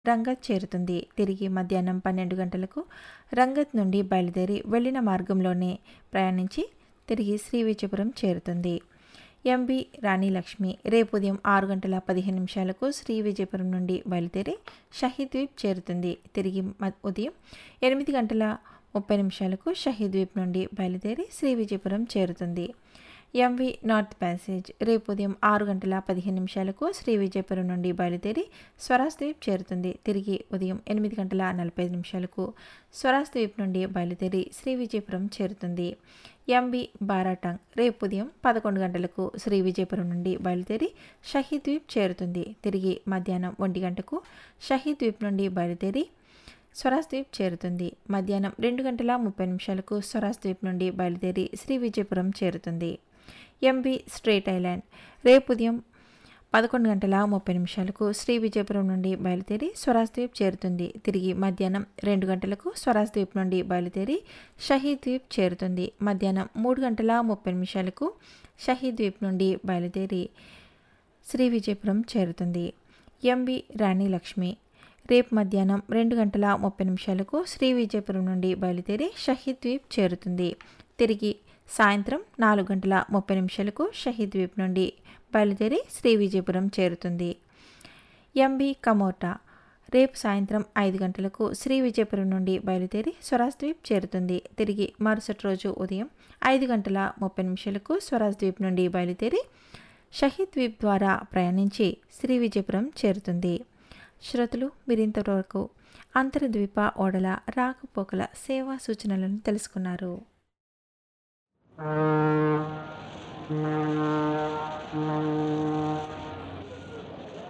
రంగత్ చేరుతుంది తిరిగి మధ్యాహ్నం పన్నెండు గంటలకు రంగత్ నుండి బయలుదేరి వెళ్ళిన మార్గంలోనే ప్రయాణించి తిరిగి శ్రీ విజయపురం చేరుతుంది ఎంబి రాణి లక్ష్మి రేపు ఉదయం ఆరు గంటల పదిహేను నిమిషాలకు శ్రీ విజయపురం నుండి బయలుదేరి షహీద్ ద్వీప్ చేరుతుంది తిరిగి మ- ఉదయం ఎనిమిది గంటల ముప్పై నిమిషాలకు షహీద్ ద్వీప్ నుండి బయలుదేరి శ్రీ విజయపురం చేరుతుంది ఎంవి నార్త్ ప్యాసేజ్ రేపు ఉదయం ఆరు గంటల పదిహేను నిమిషాలకు శ్రీ విజయపురం నుండి బయలుదేరి స్వరాజ్ ద్వీప్ చేరుతుంది తిరిగి ఉదయం ఎనిమిది గంటల నలభై ఐదు నిమిషాలకు స్వరాజ్ ద్వీప్ నుండి బయలుదేరి శ్రీ విజయపురం చేరుతుంది ఎంబి బారాటాంగ్ రేపు ఉదయం పదకొండు గంటలకు శ్రీ విజయపురం నుండి బయలుదేరి షహీద్ ద్వీప్ చేరుతుంది తిరిగి మధ్యాహ్నం ఒంటి గంటకు షహీద్ ద్వీప్ నుండి బయలుదేరి స్వరాజ్ ద్వీప్ చేరుతుంది మధ్యాహ్నం రెండు గంటల ముప్పై నిమిషాలకు స్వరాజ్ ద్వీప్ నుండి బయలుదేరి శ్రీ విజయపురం చేరుతుంది ఎంబి స్ట్రేట్ ఐలాండ్ రేపు ఉదయం పదకొండు గంటల ముప్పై నిమిషాలకు శ్రీ విజయపురం నుండి బయలుదేరి స్వరాజ్ ద్వీప్ చేరుతుంది తిరిగి మధ్యాహ్నం రెండు గంటలకు స్వరాజ్ ద్వీప్ నుండి బయలుదేరి షహీద్ ద్వీప్ చేరుతుంది మధ్యాహ్నం మూడు గంటల ముప్పై నిమిషాలకు షహీద్ ద్వీప్ నుండి బయలుదేరి శ్రీ విజయపురం చేరుతుంది ఎంబి రాణి లక్ష్మి రేపు మధ్యాహ్నం రెండు గంటల ముప్పై నిమిషాలకు శ్రీ విజయపురం నుండి బయలుదేరి షహీద్ ద్వీప్ చేరుతుంది తిరిగి సాయంత్రం నాలుగు గంటల ముప్పై నిమిషాలకు షహీద్ ద్వీప్ నుండి బయలుదేరి శ్రీ విజయపురం చేరుతుంది ఎంబి కమోటా రేపు సాయంత్రం ఐదు గంటలకు శ్రీ విజయపురం నుండి బయలుదేరి స్వరాజ్ ద్వీప్ చేరుతుంది తిరిగి మరుసటి రోజు ఉదయం ఐదు గంటల ముప్పై నిమిషాలకు స్వరాజ్ ద్వీప్ నుండి బయలుదేరి షహీద్ ద్వీప్ ద్వారా ప్రయాణించి శ్రీ విజయపురం చేరుతుంది శ్రోతలు మీరింతవరకు అంతర్ద్వీప ఓడల రాకపోకల సేవా సూచనలను తెలుసుకున్నారు Thank you.